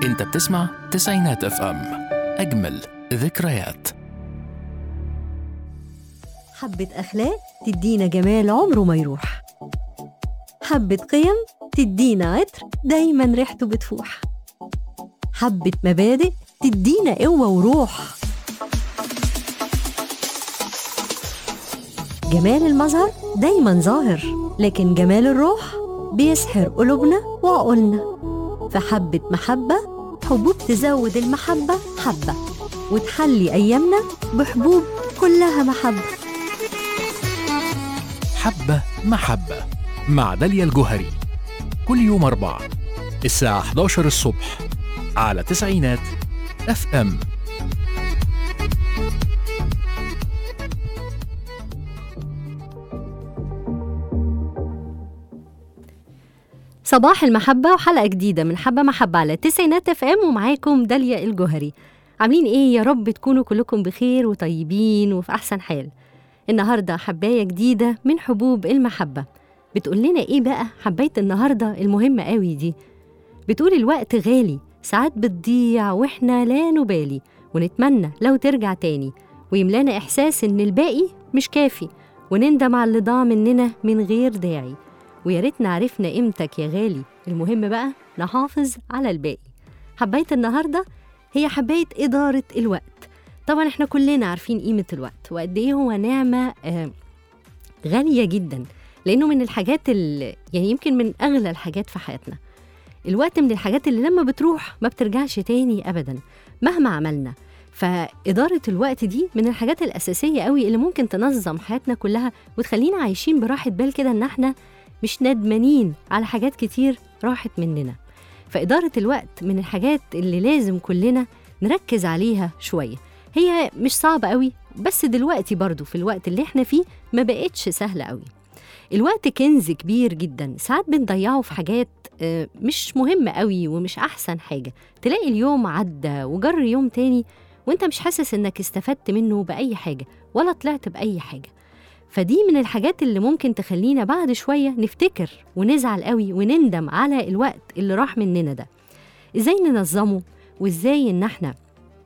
انت بتسمع تسعينات اف ام اجمل ذكريات حبة أخلاق تدينا جمال عمره ما يروح حبة قيم تدينا عطر دايما ريحته بتفوح حبة مبادئ تدينا قوة وروح جمال المظهر دايما ظاهر لكن جمال الروح بيسحر قلوبنا وعقولنا فحبة محبة حبوب تزود المحبة حبة وتحلي أيامنا بحبوب كلها محبة حبة محبة مع داليا الجوهري كل يوم أربعة الساعة 11 الصبح على تسعينات اف ام صباح المحبة وحلقة جديدة من حبة محبة على تسعينات اف ام ومعاكم داليا الجوهري عاملين ايه يا رب تكونوا كلكم بخير وطيبين وفي احسن حال النهاردة حباية جديدة من حبوب المحبة بتقول لنا ايه بقى حباية النهاردة المهمة قوي دي بتقول الوقت غالي ساعات بتضيع واحنا لا نبالي ونتمنى لو ترجع تاني ويملانا احساس ان الباقي مش كافي ونندم على اللي ضاع مننا من غير داعي ويا ريتنا عرفنا قيمتك يا غالي المهم بقى نحافظ على الباقي حباية النهاردة هي حباية إدارة الوقت طبعا احنا كلنا عارفين قيمة الوقت وقد ايه هو نعمة آه غالية جدا لأنه من الحاجات اللي يعني يمكن من أغلى الحاجات في حياتنا الوقت من الحاجات اللي لما بتروح ما بترجعش تاني أبدا مهما عملنا فإدارة الوقت دي من الحاجات الأساسية قوي اللي ممكن تنظم حياتنا كلها وتخلينا عايشين براحة بال كده إن احنا مش ندمانين على حاجات كتير راحت مننا فإدارة الوقت من الحاجات اللي لازم كلنا نركز عليها شوية هي مش صعبة قوي بس دلوقتي برضو في الوقت اللي احنا فيه ما بقتش سهلة قوي الوقت كنز كبير جدا ساعات بنضيعه في حاجات آه، مش مهمة قوي ومش أحسن حاجة تلاقي اليوم عدى وجر يوم تاني وانت مش حاسس انك استفدت منه بأي حاجة ولا طلعت بأي حاجة فدي من الحاجات اللي ممكن تخلينا بعد شوية نفتكر ونزعل قوي ونندم على الوقت اللي راح مننا ده ازاي ننظمه وازاي ان احنا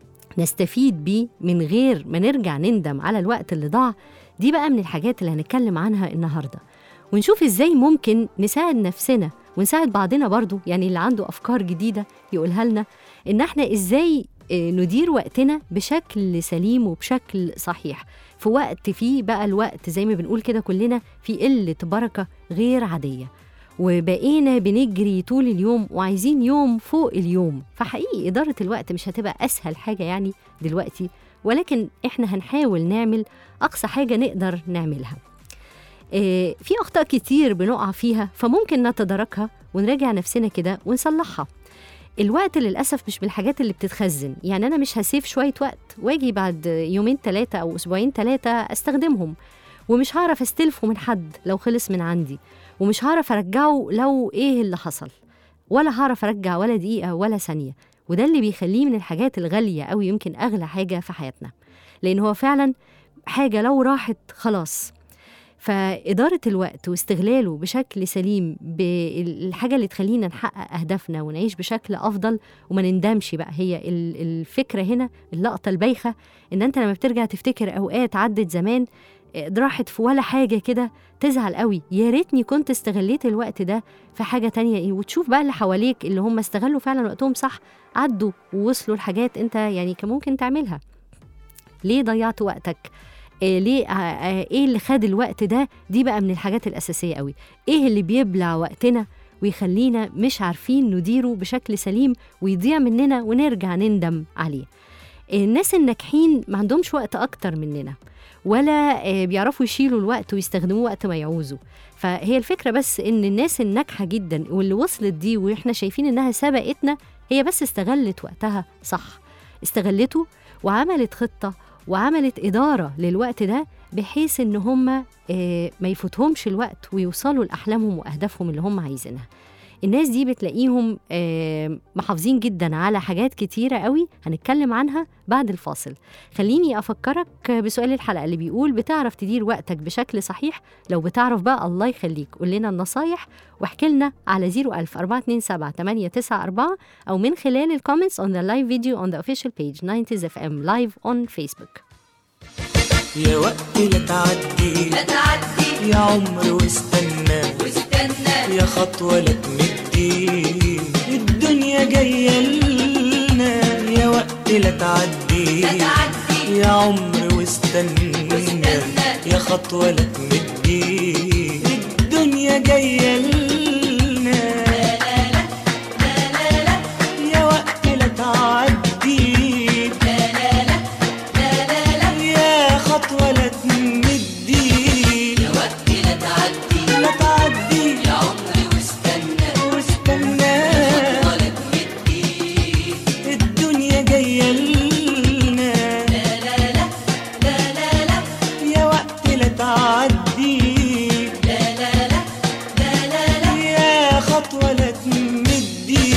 نستفيد بيه من غير ما نرجع نندم على الوقت اللي ضاع دي بقى من الحاجات اللي هنتكلم عنها النهارده ونشوف ازاي ممكن نساعد نفسنا ونساعد بعضنا برضو يعني اللي عنده افكار جديده يقولها لنا ان احنا ازاي آه، ندير وقتنا بشكل سليم وبشكل صحيح في وقت فيه بقى الوقت زي ما بنقول كده كلنا في قله بركه غير عاديه وبقينا بنجري طول اليوم وعايزين يوم فوق اليوم فحقيقي إدارة الوقت مش هتبقى أسهل حاجة يعني دلوقتي ولكن إحنا هنحاول نعمل أقصى حاجة نقدر نعملها آه، في أخطاء كتير بنقع فيها فممكن نتداركها ونراجع نفسنا كده ونصلحها الوقت للأسف مش من الحاجات اللي بتتخزن يعني أنا مش هسيف شوية وقت واجي بعد يومين ثلاثة أو أسبوعين ثلاثة أستخدمهم ومش هعرف استلفه من حد لو خلص من عندي ومش هعرف ارجعه لو ايه اللي حصل ولا هعرف ارجع ولا دقيقه ولا ثانيه وده اللي بيخليه من الحاجات الغاليه أو يمكن اغلى حاجه في حياتنا لان هو فعلا حاجه لو راحت خلاص فإدارة الوقت واستغلاله بشكل سليم بالحاجة اللي تخلينا نحقق أهدافنا ونعيش بشكل أفضل وما نندمش بقى هي ال- الفكرة هنا اللقطة البايخة إن أنت لما بترجع تفتكر أوقات عدت زمان آه، راحت في ولا حاجة كده تزعل قوي يا ريتني كنت استغليت الوقت ده في حاجة تانية إيه وتشوف بقى اللي حواليك اللي هم استغلوا فعلا وقتهم صح عدوا ووصلوا لحاجات أنت يعني كان ممكن تعملها ليه ضيعت وقتك إيه ليه آه، آه، ايه اللي خد الوقت ده دي بقى من الحاجات الاساسيه قوي ايه اللي بيبلع وقتنا ويخلينا مش عارفين نديره بشكل سليم ويضيع مننا ونرجع نندم عليه الناس الناجحين ما عندهمش وقت اكتر مننا ولا آه، بيعرفوا يشيلوا الوقت ويستخدموه وقت ما يعوزوا فهي الفكره بس ان الناس الناجحه جدا واللي وصلت دي واحنا شايفين انها سبقتنا هي بس استغلت وقتها صح استغلته وعملت خطه وعملت إدارة للوقت ده بحيث إن هم آه، ما يفوتهمش الوقت ويوصلوا لأحلامهم وأهدافهم اللي هم عايزينها الناس دي بتلاقيهم آه، محافظين جدا على حاجات كتيرة قوي هنتكلم عنها بعد الفاصل خليني أفكرك بسؤال الحلقة اللي بيقول بتعرف تدير وقتك بشكل صحيح لو بتعرف بقى الله يخليك قول لنا النصايح واحكي لنا على 01000 427 894 أو من خلال الكومنتس on the live video on the official page 90s FM live on Facebook يا وقت لا تعدي لا تعدي يا عمر واستنى واستنى يا خطوة لا تمدي الدنيا جاية لنا يا وقت لا تعدي لا تعدي يا عمر واستنى واستنى. يا خطوة لا تمدي الدنيا جاية لنا يا وقت لا تعدي يا خطوة لا تمدي يا وقت لا تعدي لا تعدي يا عمري واستنى واستنى ولا تمدي الدنيا جاية لنا يا وقت لا تعدي يا خطوة لا تمدي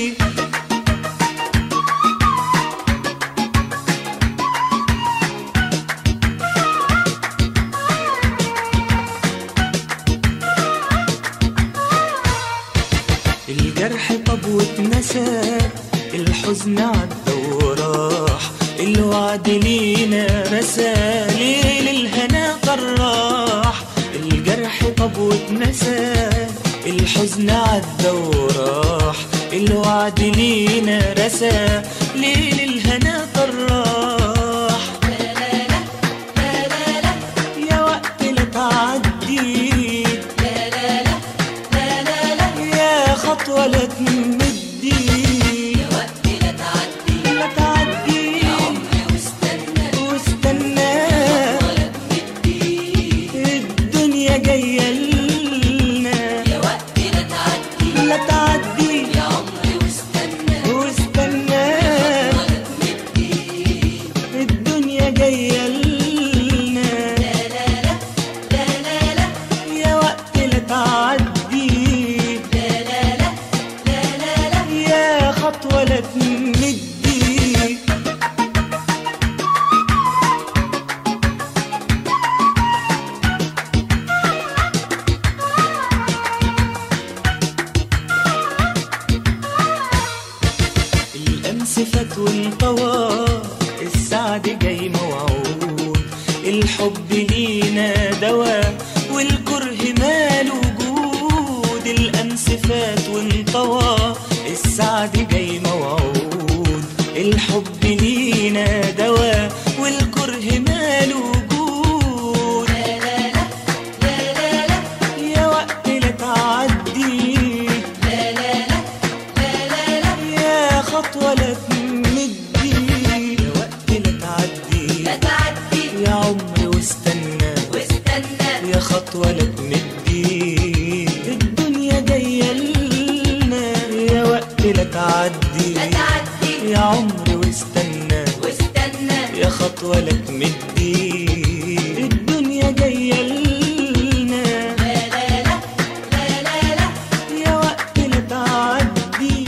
الجرح طب واتنسى الحزن عدى وراح الوعد لينا رسى ليل الهنا طراح الجرح طب واتنسى الحزن عدى وراح الوعد لينا رسى ليل الهنا طراح يا وقت لا تعدي يا خطوة لا تمدي يا وقت لا تعدي لا تعدي يا عمري واستنى واستنى ولا تمدي الدنيا جاية لنا يا وقت لا تعدي لا تعدي يا عمري واستنى واستنى ولا تمدي الدنيا جاية لنا يا وقت لا تعدي يا خطوة لا تمدي الأمس فات وانطوى السعد جاي موعود الحب لينا دواء والكره ماله وجود الأمس فات وانطوى السعد جاي موعود الحب لينا دواء والكره ماله وجود يا وقت لا تعدي يا خطوة لا تمدي يا وقت لا تعدي لا تعدي يا عمري واستنى واستنى يا خطوة لا تمدي الدنيا جاية لنا يا وقت لا تعدي لا تعدي يا عمري واستنى واستنى يا خطوة لا تمدي الدنيا جاية لنا يا وقت لا تعدي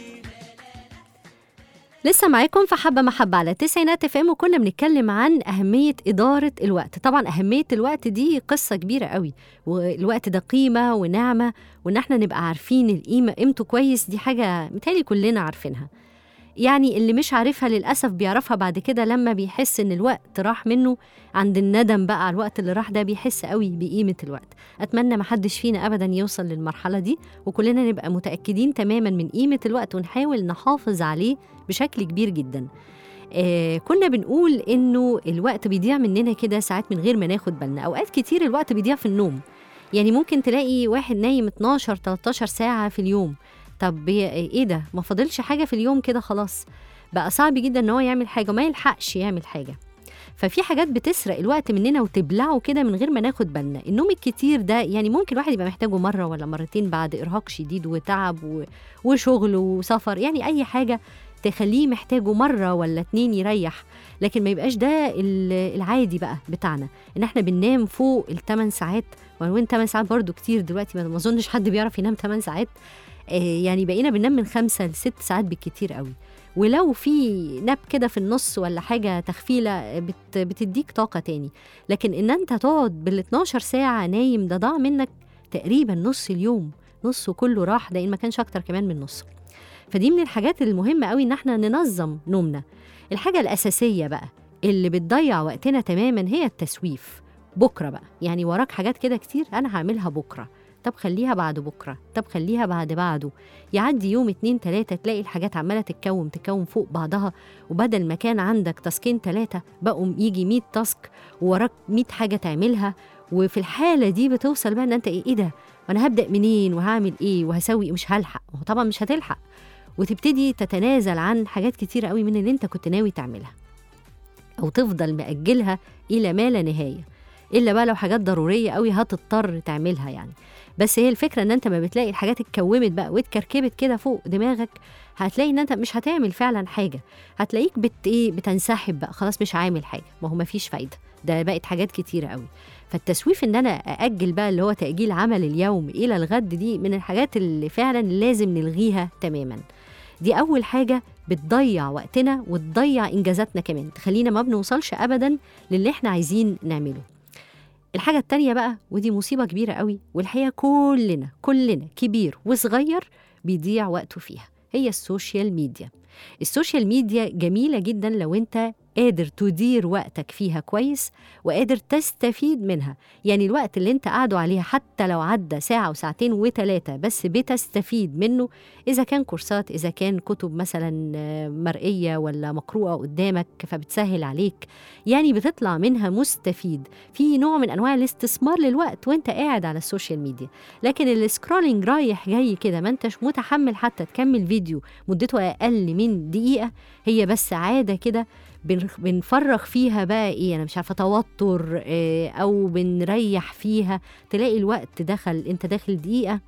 لسه معاكم في حبة محبة على تسعينات اف ام وكنا بنتكلم عن أهمية إدارة الوقت طبعا أهمية الوقت دي قصة كبيرة قوي والوقت ده قيمة ونعمة وإن احنا نبقى عارفين القيمة قيمته كويس دي حاجة متهيألي كلنا عارفينها يعني اللي مش عارفها للأسف بيعرفها بعد كده لما بيحس إن الوقت راح منه عند الندم بقى على الوقت اللي راح ده بيحس قوي بقيمة الوقت أتمنى محدش فينا أبدا يوصل للمرحلة دي وكلنا نبقى متأكدين تماما من قيمة الوقت ونحاول نحافظ عليه بشكل كبير جدا آه كنا بنقول إنه الوقت بيضيع مننا كده ساعات من غير ما ناخد بالنا أوقات كتير الوقت بيضيع في النوم يعني ممكن تلاقي واحد نايم 12 13 ساعة في اليوم طب بي- ايه ده ما فاضلش حاجة في اليوم كده خلاص بقى صعب جدا ان هو يعمل حاجة وما يلحقش يعمل حاجة ففي حاجات بتسرق الوقت مننا وتبلعه كده من غير ما ناخد بالنا النوم الكتير ده يعني ممكن الواحد يبقى محتاجه مرة ولا مرتين بعد إرهاق شديد وتعب و... وشغل وسفر يعني أي حاجة تخليه محتاجه مرة ولا اتنين يريح لكن ما يبقاش ده ال- العادي بقى بتاعنا ان احنا بننام فوق الثمان ساعات ولو ان 8 ساعات برضو كتير دلوقتي ما ما اظنش حد بيعرف ينام 8 ساعات آه، يعني بقينا بننام من خمسة لست ساعات بالكتير قوي ولو في ناب كده في النص ولا حاجة تخفيلة بت بتديك طاقة تاني لكن إن أنت تقعد بال 12 ساعة نايم ده ضاع منك تقريبا نص اليوم نصه كله راح ده إن ما كانش أكتر كمان من نصه فدي من الحاجات المهمة قوي إن احنا ننظم نومنا الحاجة الأساسية بقى اللي بتضيع وقتنا تماما هي التسويف بكرة بقى يعني وراك حاجات كده كتير أنا هعملها بكرة طب خليها بعد بكرة طب خليها بعد بعده يعدي يوم اتنين تلاتة تلاقي الحاجات عمالة تتكوم تتكوم فوق بعضها وبدل ما كان عندك تاسكين تلاتة بقوا يجي 100 تاسك ووراك 100 حاجة تعملها وفي الحالة دي بتوصل بقى ان انت ايه, إيه ده وانا هبدأ منين وهعمل ايه وهسوي إيه؟ مش هلحق ما هو طبعا مش هتلحق وتبتدي تتنازل عن حاجات كتيرة قوي من اللي انت كنت ناوي تعملها او تفضل مأجلها الى ما لا نهاية الا بقى لو حاجات ضرورية قوي هتضطر تعملها يعني بس هي الفكرة ان انت ما بتلاقي الحاجات اتكومت بقى واتكركبت كده فوق دماغك هتلاقي ان انت مش هتعمل فعلا حاجة هتلاقيك بت ايه بتنسحب بقى خلاص مش عامل حاجة ما هو ما فيش فايدة ده بقت حاجات كتيرة قوي فالتسويف ان انا ااجل بقى اللي هو تاجيل عمل اليوم الى الغد دي من الحاجات اللي فعلا لازم نلغيها تماما دي اول حاجه بتضيع وقتنا وتضيع انجازاتنا كمان تخلينا ما بنوصلش ابدا للي احنا عايزين نعمله الحاجة التانية بقى ودي مصيبة كبيرة قوي والحقيقة كلنا كلنا كبير وصغير بيضيع وقته فيها هي السوشيال ميديا السوشيال ميديا جميلة جدا لو انت قادر تدير وقتك فيها كويس وقادر تستفيد منها يعني الوقت اللي انت قاعده عليها حتى لو عدى ساعة وساعتين وثلاثة بس بتستفيد منه إذا كان كورسات إذا كان كتب مثلا آه، مرئية ولا مقروءة قدامك فبتسهل عليك يعني بتطلع منها مستفيد في نوع من أنواع الاستثمار للوقت وانت قاعد على السوشيال ميديا لكن السكرولينج رايح جاي كده ما انتش متحمل حتى تكمل فيديو مدته أقل من دقيقة هي بس عادة كده بن- بنفرغ فيها بقى ايه انا مش عارفه توتر إيه او بنريح فيها تلاقي الوقت دخل انت داخل دقيقه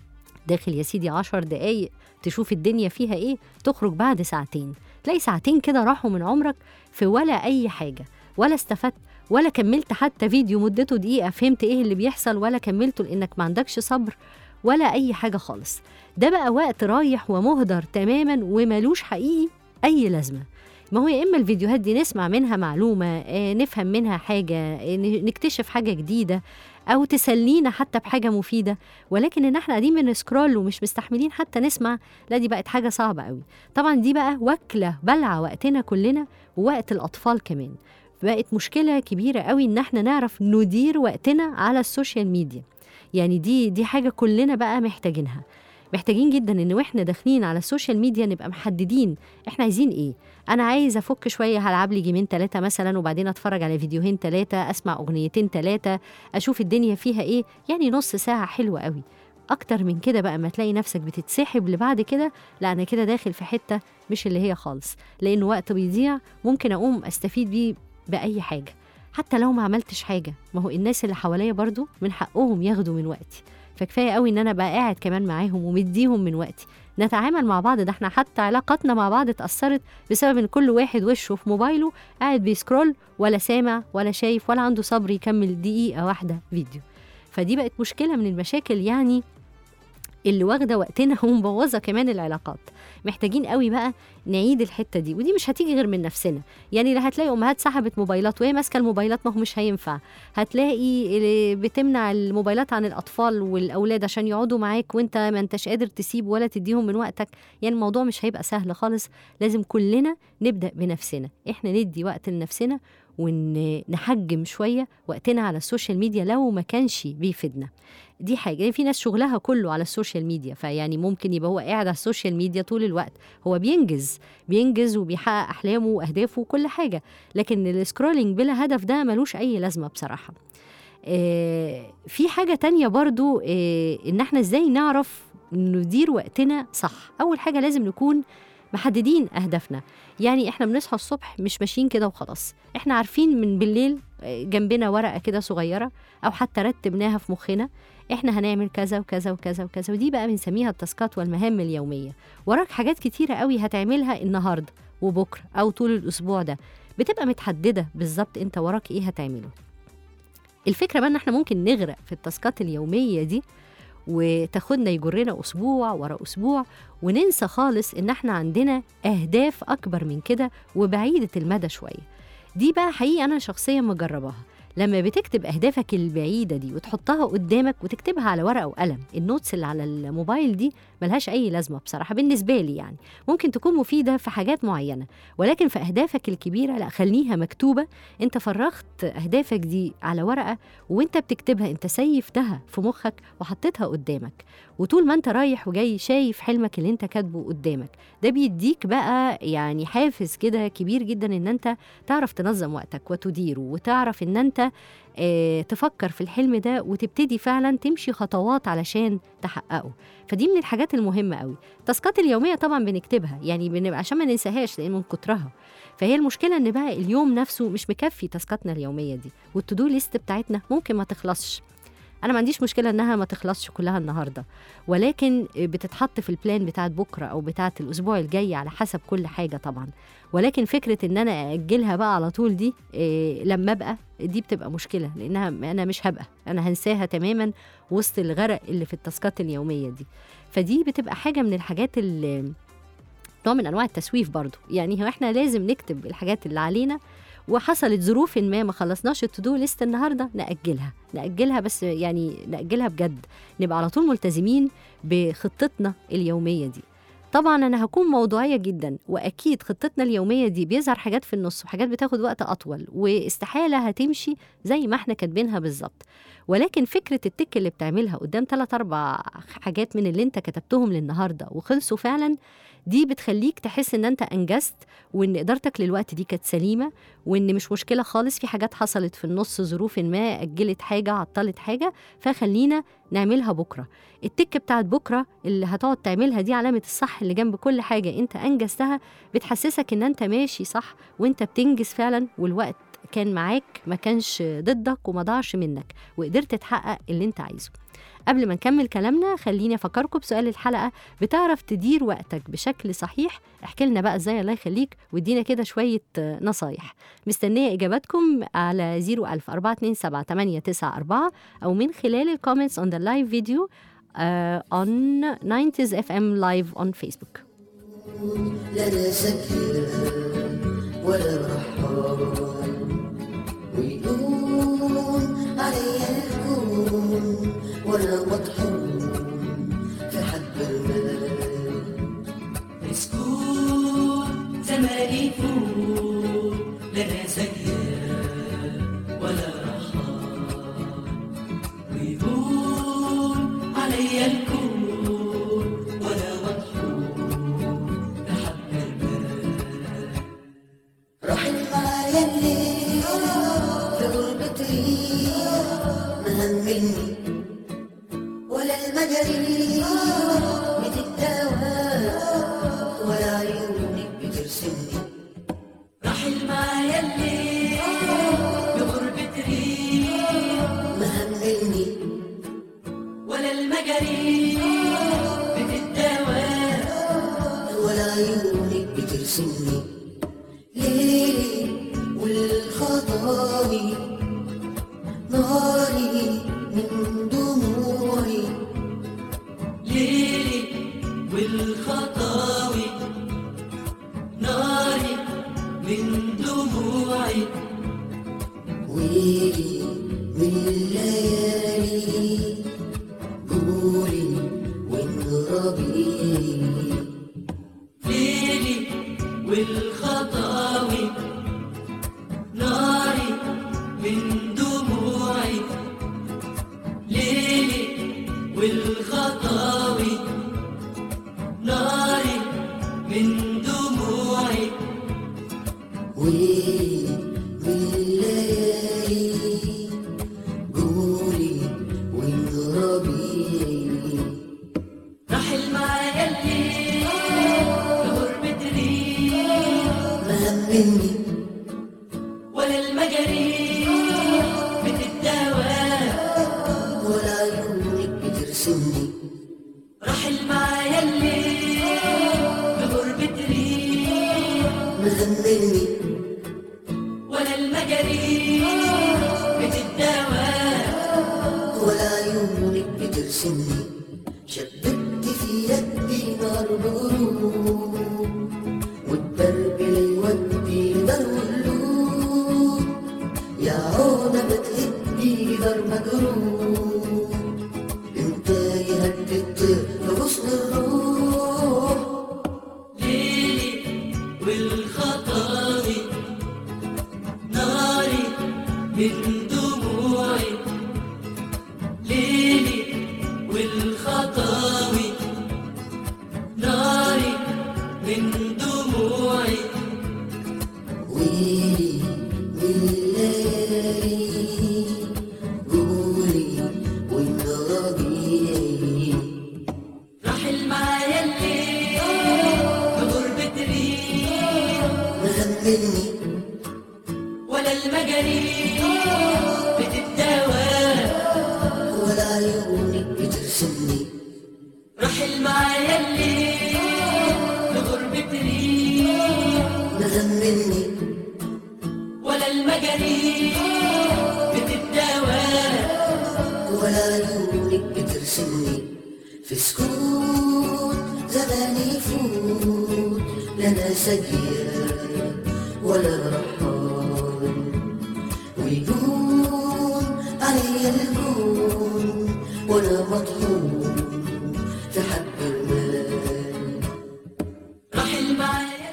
داخل يا سيدي عشر دقايق تشوف الدنيا فيها ايه تخرج بعد ساعتين تلاقي ساعتين كده راحوا من عمرك في ولا اي حاجه ولا استفدت ولا كملت حتى فيديو مدته دقيقه فهمت ايه اللي بيحصل ولا كملته لانك ما عندكش صبر ولا اي حاجه خالص ده بقى وقت رايح ومهدر تماما وملوش حقيقي اي لازمه ما هو يا اما الفيديوهات دي نسمع منها معلومه آه، نفهم منها حاجه آه، ن- نكتشف حاجه جديده او تسلينا حتى بحاجه مفيده ولكن ان احنا قاعدين بنسكرول ومش مستحملين حتى نسمع لا دي بقت حاجه صعبه قوي طبعا دي بقى واكله بلع وقتنا كلنا ووقت الاطفال كمان بقت مشكله كبيره قوي ان احنا نعرف ندير وقتنا على السوشيال ميديا يعني دي دي حاجه كلنا بقى محتاجينها محتاجين جدا ان واحنا داخلين على السوشيال ميديا نبقى محددين احنا عايزين ايه انا عايز افك شويه هلعب لي جيمين ثلاثه مثلا وبعدين اتفرج على فيديوهين ثلاثه اسمع اغنيتين ثلاثه اشوف الدنيا فيها ايه يعني نص ساعه حلوه قوي اكتر من كده بقى ما تلاقي نفسك بتتسحب لبعد كده لا انا كده داخل في حته مش اللي هي خالص لان وقت بيضيع ممكن اقوم استفيد بيه باي حاجه حتى لو ما عملتش حاجه ما هو الناس اللي حواليا برضو من حقهم ياخدوا من وقتي فكفايه قوي ان انا بقى قاعد كمان معاهم ومديهم من وقتي نتعامل مع بعض ده احنا حتى علاقاتنا مع بعض اتأثرت بسبب ان كل واحد وشه في موبايله قاعد بيسكرول ولا سامع ولا شايف ولا عنده صبر يكمل دقيقة واحدة فيديو فدي بقت مشكلة من المشاكل يعني اللي واخده وقتنا ومبوظه كمان العلاقات محتاجين قوي بقى نعيد الحته دي ودي مش هتيجي غير من نفسنا يعني لا هتلاقي امهات سحبت موبايلات وهي ماسكه الموبايلات ما هو مش هينفع هتلاقي اللي بتمنع الموبايلات عن الاطفال والاولاد عشان يقعدوا معاك وانت ما انتش قادر تسيب ولا تديهم من وقتك يعني الموضوع مش هيبقى سهل خالص لازم كلنا نبدا بنفسنا احنا ندي وقت لنفسنا ونحجم شويه وقتنا على السوشيال ميديا لو ما كانش بيفيدنا دي حاجه يعني في ناس شغلها كله على السوشيال ميديا فيعني ممكن يبقى هو قاعد على السوشيال ميديا طول الوقت هو بينجز بينجز وبيحقق احلامه واهدافه وكل حاجه لكن السكرولينج بلا هدف ده ملوش اي لازمه بصراحه آه في حاجه تانية برضو آه ان احنا ازاي نعرف ندير وقتنا صح اول حاجه لازم نكون محددين اهدافنا يعني احنا بنصحى الصبح مش ماشيين كده وخلاص احنا عارفين من بالليل آه، جنبنا ورقه كده صغيره او حتى رتبناها في مخنا احنا هنعمل كذا وكذا وكذا وكذا ودي بقى بنسميها التاسكات والمهام اليوميه وراك حاجات كتيره قوي هتعملها النهارده وبكره او طول الاسبوع ده بتبقى متحدده بالظبط انت وراك ايه هتعمله الفكره بقى ان احنا ممكن نغرق في التاسكات اليوميه دي وتاخدنا يجرنا اسبوع ورا اسبوع وننسى خالص ان احنا عندنا اهداف اكبر من كده وبعيده المدى شويه دي بقى حقيقه انا شخصيا مجرباها لما بتكتب اهدافك البعيده دي وتحطها قدامك وتكتبها على ورقه وقلم النوتس اللي على الموبايل دي ملهاش اي لازمه بصراحه بالنسبه لي يعني ممكن تكون مفيده في حاجات معينه ولكن في اهدافك الكبيره لا خليها مكتوبه انت فرغت اهدافك دي على ورقه وانت بتكتبها انت سيفتها في مخك وحطيتها قدامك وطول ما انت رايح وجاي شايف حلمك اللي انت كاتبه قدامك ده بيديك بقى يعني حافز كده كبير جدا ان انت تعرف تنظم وقتك وتديره وتعرف ان انت اه تفكر في الحلم ده وتبتدي فعلا تمشي خطوات علشان تحققه فدي من الحاجات المهمة قوي التاسكات اليومية طبعا بنكتبها يعني بنبقى عشان ما ننساهاش لأن من كترها فهي المشكلة إن بقى اليوم نفسه مش مكفي تاسكاتنا اليومية دي والتودو ليست بتاعتنا ممكن ما تخلصش انا ما عنديش مشكله انها ما تخلصش كلها النهارده ولكن بتتحط في البلان بتاعت بكره او بتاعت الاسبوع الجاي على حسب كل حاجه طبعا ولكن فكره ان انا اجلها بقى على طول دي إيه لما ابقى دي بتبقى مشكله لانها انا مش هبقى انا هنساها تماما وسط الغرق اللي في التاسكات اليوميه دي فدي بتبقى حاجه من الحاجات اللي نوع من انواع التسويف برضو يعني هو احنا لازم نكتب الحاجات اللي علينا وحصلت ظروف ما ما خلصناش التودو ليست النهارده ناجلها ناجلها بس يعني ناجلها بجد نبقى على طول ملتزمين بخطتنا اليوميه دي طبعا انا هكون موضوعيه جدا واكيد خطتنا اليوميه دي بيظهر حاجات في النص وحاجات بتاخد وقت اطول واستحاله هتمشي زي ما احنا كاتبينها بالظبط ولكن فكره التك اللي بتعملها قدام ثلاث اربع حاجات من اللي انت كتبتهم للنهارده وخلصوا فعلا دي بتخليك تحس ان انت انجزت وان ادارتك للوقت دي كانت سليمه وان مش مشكله خالص في حاجات حصلت في النص ظروف ما اجلت حاجه عطلت حاجه فخلينا نعملها بكره التك بتاعت بكره اللي هتقعد تعملها دي علامه الصح اللي جنب كل حاجه انت انجزتها بتحسسك ان انت ماشي صح وانت بتنجز فعلا والوقت كان معاك ما كانش ضدك وما ضاعش منك وقدرت تحقق اللي انت عايزه قبل ما نكمل كلامنا خليني افكركم بسؤال الحلقه بتعرف تدير وقتك بشكل صحيح احكي لنا بقى ازاي الله يخليك وادينا كده شويه نصايح مستنيه اجاباتكم على 01000 427 894 او من خلال الكومنتس on the live video uh, on 90s FM live on Facebook لا انا سكر ولا رحال ويدوم علي الكون وانا مطحون في حب المال مسكون زماني يفوت لا انا سجير ولا رحال ويهون عليا الكون وانا مطحون بحب المال راحت معايا الليل في غربتي ما همني ولا المجاري بتتداوى ولا عيونك بترسمني رحل معايا الليل بغربة ريح ما همني ولا المجاريح بتتداوى ولا عيونك بترسمني ليلي والخطاوي ناري من دموعي ليلي والخطاوي ناري من دموعي ويلي من الليالي قولي وانغربي ليلي والخطاوي ناري من دموعي ليلي والخطاوي ناري من دموعي ويلي من الليالي قولي وانغربي رحل معايا الليل بغربة ريح ما همني ولا المجاريح بتتداوى ولا عيونك بترسمني رحل معايا الليل بغربة ريح ما همني ولا المجاريح بتتداوى ولا عيونك بترسمني شبكت في يدي نار بغروب وتبربل يودي ضرب اللوب يا عودة بتهدي دار مجروح انت يهدد لغصن الروح ليلي والخطاوي ناري من دموعي ليلي والخطاوي ناري من دموعي ويلي بالليالي قولي وانت ربيعي رحل معايا الليل بغربة ريح مهملني ولا المجاريح بتتداوى ولا عيونك بترسمني رحل معايا الليل بغربة ريح مهملني ولا المجاريح بتتداوى ولا عيونك بترسمني في سكوت زماني يفوت لنا سجير ولا رحال ويدوم علي الكون ولا مطلوب في حق المال رحل معايا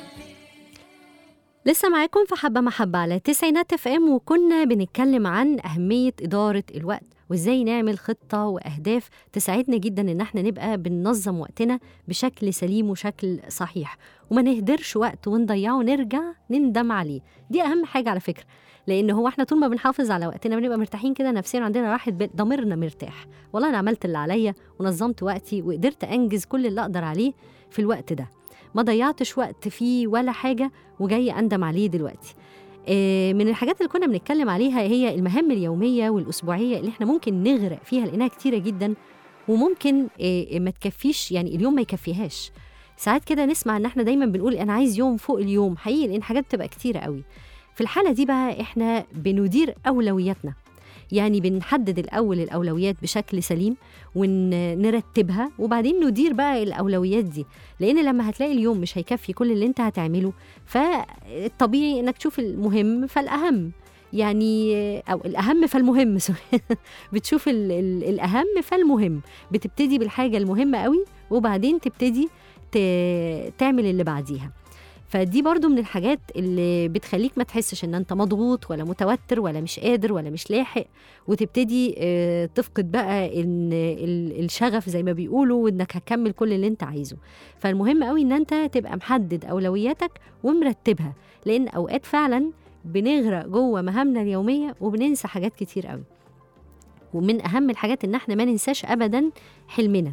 لسه معاكم في حبة محبة على تسعينات اف ام وكنا بنتكلم عن أهمية إدارة الوقت وإزاي نعمل خطة وأهداف تساعدنا جدا إن احنا نبقى بننظم وقتنا بشكل سليم وشكل صحيح وما نهدرش وقت ونضيعه ونرجع نندم عليه دي أهم حاجة على فكرة لأن هو احنا طول ما بنحافظ على وقتنا بنبقى مرتاحين كده نفسيا عندنا راحة بال ضميرنا مرتاح والله أنا عملت اللي عليا ونظمت وقتي وقدرت أنجز كل اللي أقدر عليه في الوقت ده ما ضيعتش وقت فيه ولا حاجة وجاي أندم عليه دلوقتي آه، من الحاجات اللي كنا بنتكلم عليها هي المهام اليومية والأسبوعية اللي احنا ممكن نغرق فيها لأنها كتيرة جدا وممكن آه، ما تكفيش يعني اليوم ما يكفيهاش ساعات كده نسمع ان احنا دايما بنقول انا عايز يوم فوق اليوم حقيقي لان حاجات بتبقى كتيرة قوي في الحالة دي بقى احنا بندير أولوياتنا يعني بنحدد الأول الأولويات بشكل سليم ونرتبها وبعدين ندير بقى الأولويات دي لأن لما هتلاقي اليوم مش هيكفي كل اللي انت هتعمله فالطبيعي انك تشوف المهم فالأهم يعني أو الأهم فالمهم سوري. بتشوف ال ال الأهم فالمهم بتبتدي بالحاجة المهمة قوي وبعدين تبتدي ت- تعمل اللي بعديها فدي برضو من الحاجات اللي بتخليك ما تحسش ان انت مضغوط ولا متوتر ولا مش قادر ولا مش لاحق وتبتدي آه، تفقد بقى ان ال- الشغف زي ما بيقولوا وانك هتكمل كل اللي انت عايزه فالمهم قوي ان انت تبقى محدد اولوياتك ومرتبها لان اوقات فعلا بنغرق جوه مهامنا اليوميه وبننسى حاجات كتير قوي ومن اهم الحاجات ان احنا ما ننساش ابدا حلمنا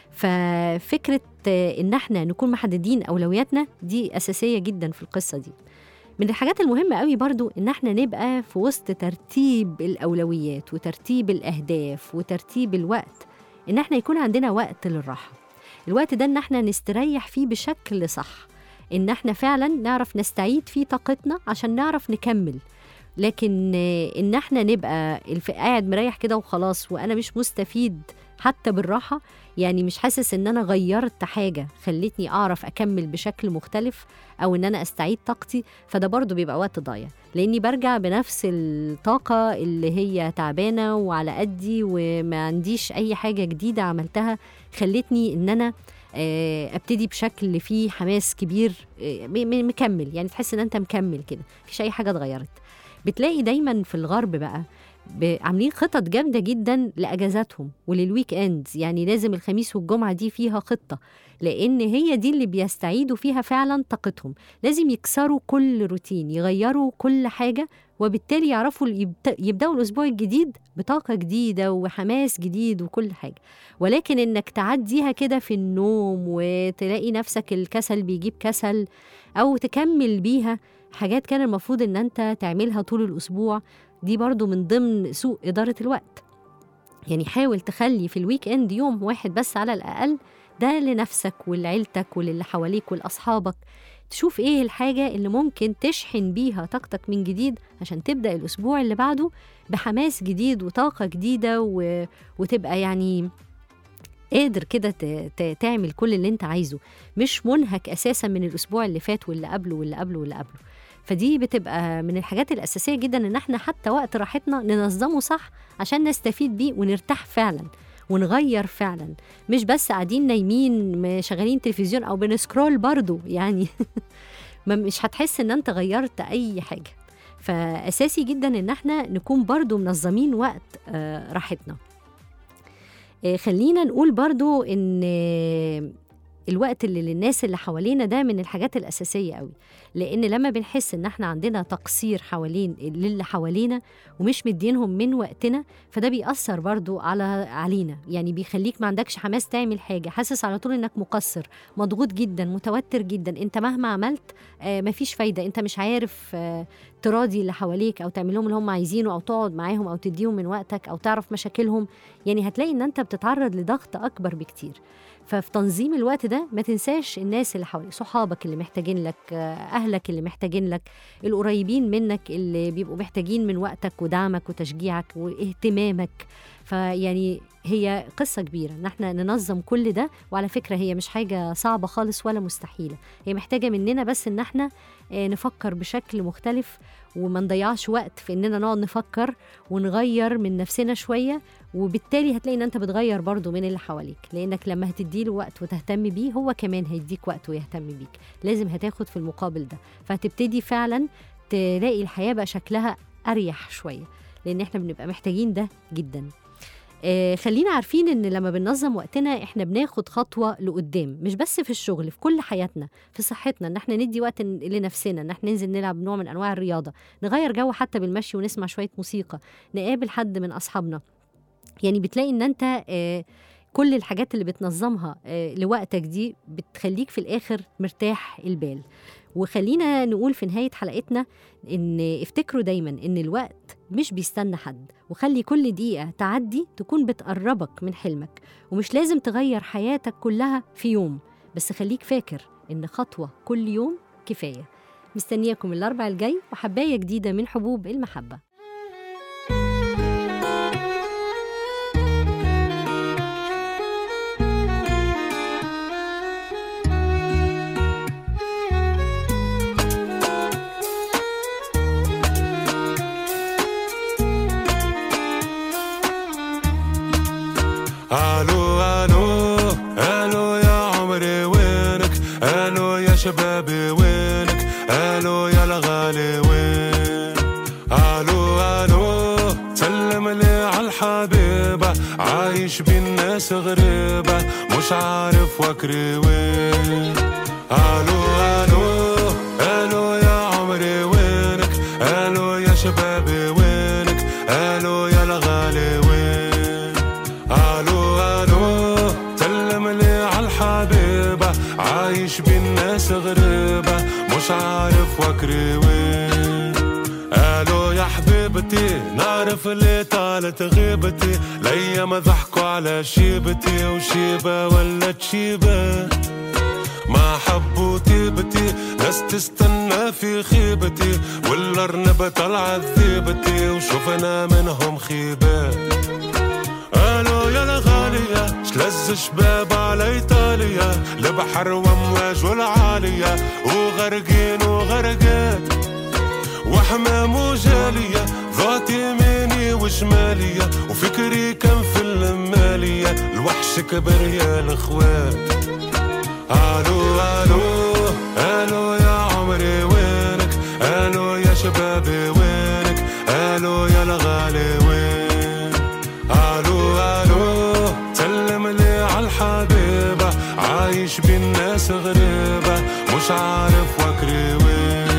ففكره آه، ان احنا نكون محددين اولوياتنا دي اساسيه جدا في القصه دي من الحاجات المهمة قوي برضو إن احنا نبقى في وسط ترتيب الأولويات وترتيب الأهداف وترتيب الوقت إن احنا يكون عندنا وقت للراحة الوقت ده إن احنا نستريح فيه بشكل صح إن احنا فعلا نعرف نستعيد فيه طاقتنا عشان نعرف نكمل لكن آه، إن احنا نبقى الف- قاعد مريح كده وخلاص وأنا مش مستفيد حتى بالراحة يعني مش حاسس إن أنا غيرت حاجة خلتني أعرف أكمل بشكل مختلف أو إن أنا أستعيد طاقتي فده برضو بيبقى وقت ضايع لاني برجع بنفس الطاقه اللي هي تعبانه وعلى قدي وما عنديش اي حاجه جديده عملتها خلتني ان انا آه، ابتدي بشكل فيه حماس كبير آه، م- م- مكمل يعني تحس ان انت مكمل كده مفيش اي حاجه اتغيرت بتلاقي دايما في الغرب بقى ب- عاملين خطط جامده جدا لاجازاتهم وللويك اندز يعني لازم الخميس والجمعه دي فيها خطه لان هي دي اللي بيستعيدوا فيها فعلا طاقتهم لازم يكسروا كل روتين يغيروا كل حاجة وبالتالي يعرفوا يبت- يبدأوا الأسبوع الجديد بطاقة جديدة وحماس جديد وكل حاجة ولكن إنك تعديها كده في النوم وتلاقي نفسك الكسل بيجيب كسل أو تكمل بيها حاجات كان المفروض إن أنت تعملها طول الأسبوع دي برضو من ضمن سوء إدارة الوقت يعني حاول تخلي في الويك اند يوم واحد بس على الأقل ده لنفسك ولعيلتك وللي حواليك ولأصحابك تشوف ايه الحاجة اللي ممكن تشحن بيها طاقتك من جديد عشان تبدأ الأسبوع اللي بعده بحماس جديد وطاقة جديدة و... وتبقى يعني قادر كده ت- ت- تعمل كل اللي انت عايزه مش منهك اساسا من الاسبوع اللي فات واللي قبله واللي قبله واللي قبله فدي بتبقى من الحاجات الاساسيه جدا ان احنا حتى وقت راحتنا ننظمه صح عشان نستفيد بيه ونرتاح فعلا ونغير فعلا مش بس قاعدين نايمين م- شغالين تلفزيون او بنسكرول برضو يعني ما- مش هتحس ان انت غيرت اي حاجه فاساسي جدا ان احنا نكون برضو منظمين وقت آه، راحتنا آه، خلينا نقول برضو ان آه، الوقت اللي للناس اللي حوالينا ده من الحاجات الأساسية قوي لأن لما بنحس إن احنا عندنا تقصير حوالين للي حوالينا ومش مدينهم من وقتنا فده بيأثر برضو على علينا يعني بيخليك ما عندكش حماس تعمل حاجة حاسس على طول إنك مقصر مضغوط جدا متوتر جدا أنت مهما عملت آه مفيش فايدة أنت مش عارف آه تراضي اللي حواليك أو تعمل لهم اللي هم عايزينه أو تقعد معاهم أو تديهم من وقتك أو تعرف مشاكلهم يعني هتلاقي إن أنت بتتعرض لضغط أكبر بكتير ففي تنظيم الوقت ده ما تنساش الناس اللي حواليك صحابك اللي محتاجين لك آه، اهلك اللي محتاجين لك القريبين منك اللي بيبقوا محتاجين من وقتك ودعمك وتشجيعك واهتمامك فيعني هي قصة كبيرة ان احنا ننظم كل ده وعلى فكرة هي مش حاجة صعبة خالص ولا مستحيلة هي محتاجة مننا بس ان احنا آه، نفكر بشكل مختلف وما نضيعش وقت في اننا نقعد نفكر ونغير من نفسنا شوية وبالتالي هتلاقي ان انت بتغير برضو من اللي حواليك لانك لما هتديله وقت وتهتم بيه هو كمان هيديك وقت ويهتم بيك لازم هتاخد في المقابل ده فهتبتدي فعلا تلاقي الحياة بقى شكلها اريح شوية لان احنا بنبقى محتاجين ده جدا آه خلينا عارفين ان لما بننظم وقتنا احنا بناخد خطوه لقدام مش بس في الشغل في كل حياتنا في صحتنا ان احنا ندي وقت ن- لنفسنا ان احنا ننزل نلعب نوع من انواع الرياضه نغير جو حتى بالمشي ونسمع شويه موسيقى نقابل حد من اصحابنا يعني بتلاقي ان انت آه كل الحاجات اللي بتنظمها آه لوقتك دي بتخليك في الاخر مرتاح البال وخلينا نقول في نهايه حلقتنا ان افتكروا دايما ان الوقت مش بيستنى حد وخلي كل دقيقه تعدي تكون بتقربك من حلمك ومش لازم تغير حياتك كلها في يوم بس خليك فاكر ان خطوه كل يوم كفايه مستنياكم الاربع الجاي وحبايه جديده من حبوب المحبه الو الو الو يا عمري وينك الو يا شبابي وينك الو يا الغالي وين الو الو سلم لي عالحبيبة عايش بين ناس غريبة مش عارف وكري وين الو الو الو يا عمري وينك الو يا شبابي وينك الو يا الغالي وين الو الو سلم لي عالحبيبة عايش بين ناس غريبة مش عارف وكري وين الو يا حبيبتي نعرف اللي طالت غيبتي الايام ضحكوا على شيبتي وشيبة ولت شيبة ما حبوا طيبتي ناس تستنى في خيبتي والارنب طلعت ذيبتي وشوفنا منهم خيبات الو يا الغالية شلز شباب على ايطاليا البحر وامواج والعالية وغرقين وغرقات وحمام وجالية ذات يميني وشمالية وفكري كان في المالية الوحش كبر يا الاخوات الو الو الو يا عمري وينك الو يا شبابي وينك الو يا الغالي وين الو الو سلم لي عالحبيبة عايش بين ناس غريبة مش عارف وكري وين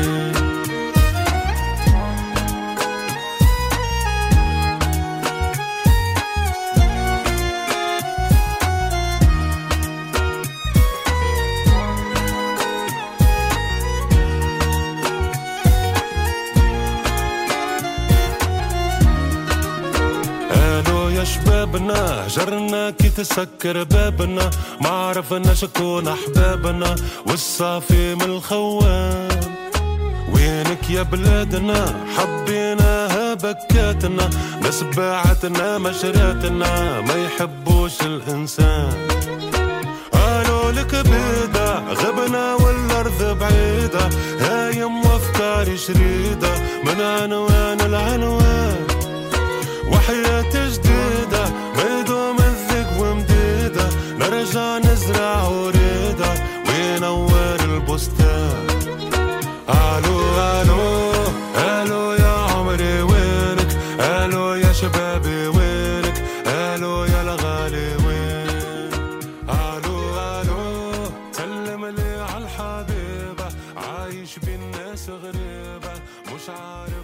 الو يا شبابنا هجرنا كي تسكر بابنا ما عرفنا شكون احبابنا والصافي من الخوان وينك يا بلادنا حبيناها بكاتنا ناس باعتنا ما شراتنا ما يحبوش الإنسان قالوا لك بيدا غبنا والأرض بعيدة هايم وأفكاري شريدة من عنوان العنوان وحياة جديدة بيضو من ذق ومديدة نرجع نزرع وريدة وينور البستان الو الو الو يا عمري وينك الو يا شبابي وينك الو يا الغالي وين الو الو سلم لي عالحبيبه عايش بين ناس غريبه مش عارف